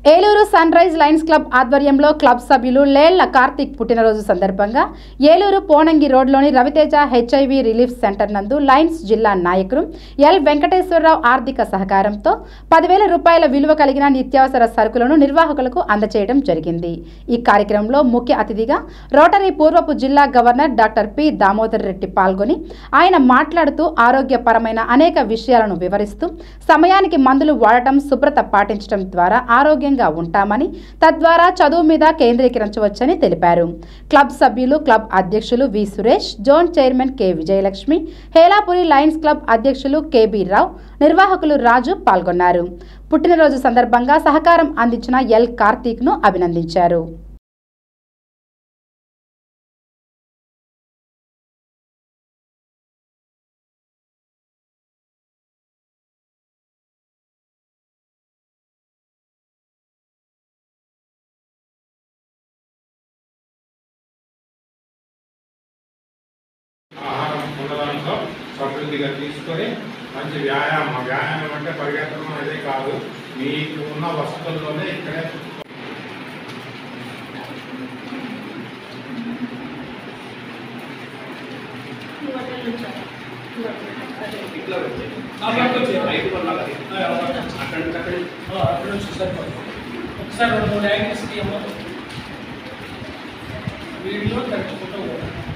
Eluru sunrise Lions club ఆధ్వర్యంలో club సభ్యులు లేళ్ల కార్తీక్ పుట్టినరోజు సందర్భంగా ఏలూరు పోనంగి రోడ్లోని రవితేజ హెచ్ఐవి రిలీఫ్ సెంటర్ నందు లయన్స్ జిల్లా నాయకులు ఎల్ వెంకటేశ్వరరావు ఆర్థిక సహకారంతో పదివేల రూపాయల విలువ కలిగిన నిత్యావసర సరుకులను నిర్వాహకులకు అందజేయడం జరిగింది ఈ కార్యక్రమంలో ముఖ్య అతిథిగా రోటరీ పూర్వపు జిల్లా governor doctor P Damodar Reddy పాల్గొని ఆయన మాట్లాడుతూ ఆరోగ్యపరమైన అనేక విషయాలను వివరిస్తూ సమయానికి మందులు వాడటం శుభ్రత పాటించడం ద్వారా ఆరోగ్యంగా ఉంటామని తద్వారా చదువు మీద కేంద్రీకరించవచ్చని తెలిపారు క్లబ్ సభ్యులు క్లబ్ అధ్యక్షులు V Suresh zone chairman K Vijayalakshmi Helapuri Lions club అధ్యక్షులు కెబి రావు నిర్వాహకులు రాజు పాల్గొన్నారు పుట్టినరోజు సందర్భంగా సహకారం అందించిన ఎల్ కార్తీక్ను అభినందించారు ఆహారం పొందడంతో సమృద్ధిగా తీసుకొని మంచి వ్యాయామం వ్యాయామం అంటే పరిగెత్తడం అనేది కాదు మీకు ఉన్న వసతుల్లోనే ఇక్కడే ఒకసారి రెండు మూడు యాంగిల్స్ తీయము వీడియో కరెక్ట్ ఫోటో కూడా